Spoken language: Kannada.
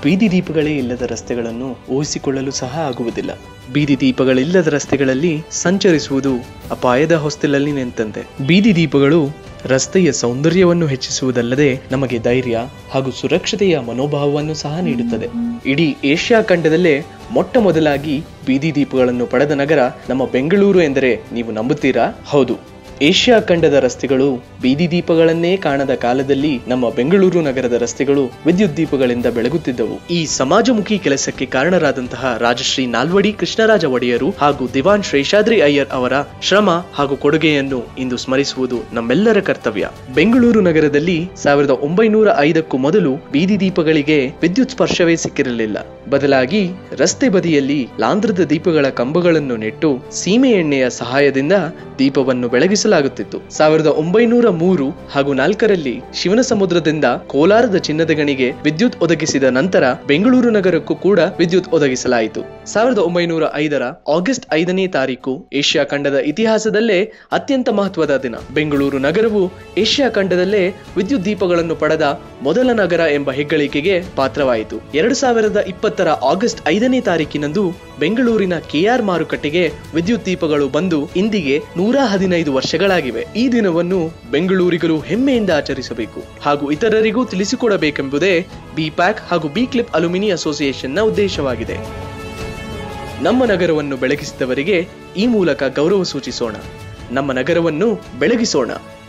ಬೀದಿ ದೀಪಗಳೇ ಇಲ್ಲದ ರಸ್ತೆಗಳನ್ನು ಊಹಿಸಿಕೊಳ್ಳಲು ಸಹ ಆಗುವುದಿಲ್ಲ ಬೀದಿ ದೀಪಗಳಿಲ್ಲದ ರಸ್ತೆಗಳಲ್ಲಿ ಸಂಚರಿಸುವುದು ಅಪಾಯದ ಹೊಸ್ತಿಲಲ್ಲಿ ನಿಂತಂತೆ ಬೀದಿ ದೀಪಗಳು ರಸ್ತೆಯ ಸೌಂದರ್ಯವನ್ನು ಹೆಚ್ಚಿಸುವುದಲ್ಲದೆ ನಮಗೆ ಧೈರ್ಯ ಹಾಗೂ ಸುರಕ್ಷತೆಯ ಮನೋಭಾವವನ್ನು ಸಹ ನೀಡುತ್ತದೆ ಇಡೀ ಏಷ್ಯಾ ಖಂಡದಲ್ಲೇ ಮೊಟ್ಟ ಮೊದಲಾಗಿ ಬೀದಿ ದೀಪಗಳನ್ನು ಪಡೆದ ನಗರ ನಮ್ಮ ಬೆಂಗಳೂರು ಎಂದರೆ ನೀವು ನಂಬುತ್ತೀರಾ ಹೌದು ಏಷ್ಯಾ ಖಂಡದ ರಸ್ತೆಗಳು ಬೀದಿ ದೀಪಗಳನ್ನೇ ಕಾಣದ ಕಾಲದಲ್ಲಿ ನಮ್ಮ ಬೆಂಗಳೂರು ನಗರದ ರಸ್ತೆಗಳು ವಿದ್ಯುತ್ ದೀಪಗಳಿಂದ ಬೆಳಗುತ್ತಿದ್ದವು ಈ ಸಮಾಜಮುಖಿ ಕೆಲಸಕ್ಕೆ ಕಾರಣರಾದಂತಹ ರಾಜಶ್ರೀ ನಾಲ್ವಡಿ ಕೃಷ್ಣರಾಜ ಒಡೆಯರು ಹಾಗೂ ದಿವಾನ್ ಶೇಷಾದ್ರಿ ಅಯ್ಯರ್ ಅವರ ಶ್ರಮ ಹಾಗೂ ಕೊಡುಗೆಯನ್ನು ಇಂದು ಸ್ಮರಿಸುವುದು ನಮ್ಮೆಲ್ಲರ ಕರ್ತವ್ಯ ಬೆಂಗಳೂರು ನಗರದಲ್ಲಿ ಸಾವಿರದ ಒಂಬೈನೂರ ಐದಕ್ಕೂ ಮೊದಲು ಬೀದಿ ದೀಪಗಳಿಗೆ ವಿದ್ಯುತ್ ಸ್ಪರ್ಶವೇ ಸಿಕ್ಕಿರಲಿಲ್ಲ ಬದಲಾಗಿ ರಸ್ತೆ ಬದಿಯಲ್ಲಿ ಲಾಂಧ್ರದ ದೀಪಗಳ ಕಂಬಗಳನ್ನು ನೆಟ್ಟು ಸೀಮೆ ಎಣ್ಣೆಯ ಸಹಾಯದಿಂದ ದೀಪವನ್ನು ಬೆಳಗಿಸಲಾಗುತ್ತಿತ್ತು ಸಾವಿರದ ಒಂಬೈನೂರ ಮೂರು ಹಾಗೂ ನಾಲ್ಕರಲ್ಲಿ ಶಿವನ ಸಮುದ್ರದಿಂದ ಕೋಲಾರದ ಚಿನ್ನದ ಗಣಿಗೆ ವಿದ್ಯುತ್ ಒದಗಿಸಿದ ನಂತರ ಬೆಂಗಳೂರು ನಗರಕ್ಕೂ ಕೂಡ ವಿದ್ಯುತ್ ಒದಗಿಸಲಾಯಿತು ಸಾವಿರದ ಒಂಬೈನೂರ ಐದರ ಆಗಸ್ಟ್ ಐದನೇ ತಾರೀಕು ಏಷ್ಯಾ ಖಂಡದ ಇತಿಹಾಸದಲ್ಲೇ ಅತ್ಯಂತ ಮಹತ್ವದ ದಿನ ಬೆಂಗಳೂರು ನಗರವು ಏಷ್ಯಾ ಖಂಡದಲ್ಲೇ ವಿದ್ಯುತ್ ದೀಪಗಳನ್ನು ಪಡೆದ ಮೊದಲ ನಗರ ಎಂಬ ಹೆಗ್ಗಳಿಕೆಗೆ ಪಾತ್ರವಾಯಿತು ಎರಡು ಸಾವಿರದ ಇಪ್ಪತ್ತರ ಆಗಸ್ಟ್ ಐದನೇ ತಾರೀಕಿನಂದು ಬೆಂಗಳೂರಿನ ಕೆಆರ್ ಮಾರುಕಟ್ಟೆಗೆ ವಿದ್ಯುತ್ ದೀಪಗಳು ಬಂದು ಇಂದಿಗೆ ನೂರ ಹದಿನೈದು ವರ್ಷಗಳಾಗಿವೆ ಈ ದಿನವನ್ನು ಬೆಂಗಳೂರಿಗರು ಹೆಮ್ಮೆಯಿಂದ ಆಚರಿಸಬೇಕು ಹಾಗೂ ಇತರರಿಗೂ ತಿಳಿಸಿಕೊಡಬೇಕೆಂಬುದೇ ಬಿ ಪ್ಯಾಕ್ ಹಾಗೂ ಬಿ ಕ್ಲಿಪ್ ಅಲ್ಯೂಮಿನಿ ಅಸೋಸಿಯೇಷನ್ನ ಉದ್ದೇಶವಾಗಿದೆ ನಮ್ಮ ನಗರವನ್ನು ಬೆಳಗಿಸಿದವರಿಗೆ ಈ ಮೂಲಕ ಗೌರವ ಸೂಚಿಸೋಣ ನಮ್ಮ ನಗರವನ್ನು ಬೆಳಗಿಸೋಣ